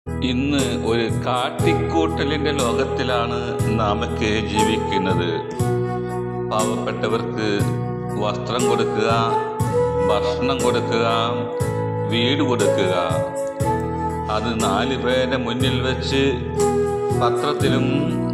ഇന്ന് ഒരു കാട്ടിക്കൂട്ടലിന്റെ ലോകത്തിലാണ് നാമൊക്കെ ജീവിക്കുന്നത് പാവപ്പെട്ടവർക്ക് വസ്ത്രം കൊടുക്കുക ഭക്ഷണം കൊടുക്കുക വീട് കൊടുക്കുക അത് നാല് പേരുടെ മുന്നിൽ വെച്ച് പത്രത്തിലും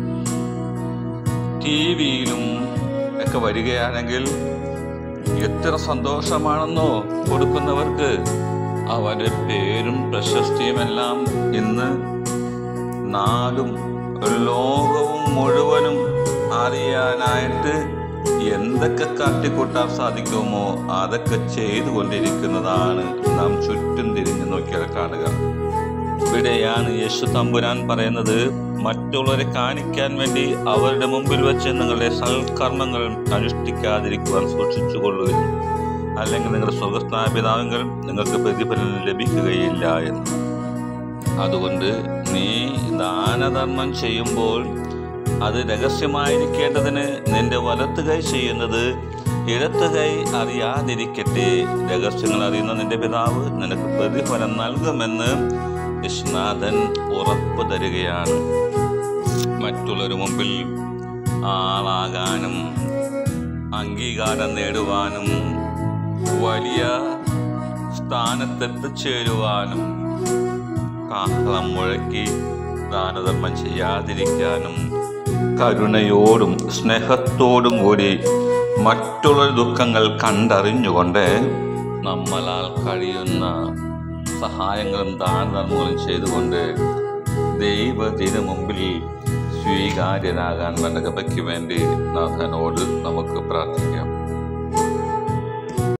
ടി വിയിലും ഒക്കെ വരികയാണെങ്കിൽ എത്ര സന്തോഷമാണെന്നോ കൊടുക്കുന്നവർക്ക് അവരുടെ പേരും പ്രശസ്തിയുമെല്ലാം ഇന്ന് നാടും ലോകവും മുഴുവനും അറിയാനായിട്ട് എന്തൊക്കെ കാട്ടിക്കൂട്ടാൻ സാധിക്കുമോ അതൊക്കെ ചെയ്തുകൊണ്ടിരിക്കുന്നതാണ് നാം ചുറ്റും തിരിഞ്ഞു നോക്കിയാൽ കാണുക ഇവിടെയാണ് യേശു തമ്പുരാൻ പറയുന്നത് മറ്റുള്ളവരെ കാണിക്കാൻ വേണ്ടി അവരുടെ മുമ്പിൽ വെച്ച് നിങ്ങളുടെ സൽക്കർമ്മങ്ങൾ അനുഷ്ഠിക്കാതിരിക്കുവാൻ സൂക്ഷിച്ചുകൊള്ളുക അല്ലെങ്കിൽ നിങ്ങളുടെ സ്വർഗസ്ഥാന പിതാവെങ്കിൽ നിങ്ങൾക്ക് പ്രതിഫലം ലഭിക്കുകയില്ല എന്ന് അതുകൊണ്ട് നീ ദാനധർമ്മം ചെയ്യുമ്പോൾ അത് രഹസ്യമായിരിക്കേണ്ടതിന് നിന്റെ വലത്ത് കൈ ചെയ്യുന്നത് ഇടത്ത് കൈ അറിയാതിരിക്കട്ടെ രഹസ്യങ്ങൾ അറിയുന്ന നിന്റെ പിതാവ് നിനക്ക് പ്രതിഫലം നൽകുമെന്ന് യശ്നാഥൻ ഉറപ്പ് തരികയാണ് മറ്റുള്ളവരുടെ മുമ്പിൽ ആളാകാനും അംഗീകാരം നേടുവാനും വലിയ സ്ഥാനത്തെത്തിച്ചേരുവാനും കാഹളം മുഴക്കി ദാനധർമ്മം ചെയ്യാതിരിക്കാനും കരുണയോടും സ്നേഹത്തോടും കൂടി മറ്റുള്ള ദുഃഖങ്ങൾ കണ്ടറിഞ്ഞുകൊണ്ട് നമ്മളാൽ കഴിയുന്ന സഹായങ്ങളും ദാനധർമ്മങ്ങളും ചെയ്തുകൊണ്ട് ദൈവത്തിന് മുമ്പിൽ സ്വീകാര്യനാകാൻ വേണ്ട കൃപയ്ക്ക് വേണ്ടി നാഥനോട് നമുക്ക് പ്രാർത്ഥിക്കാം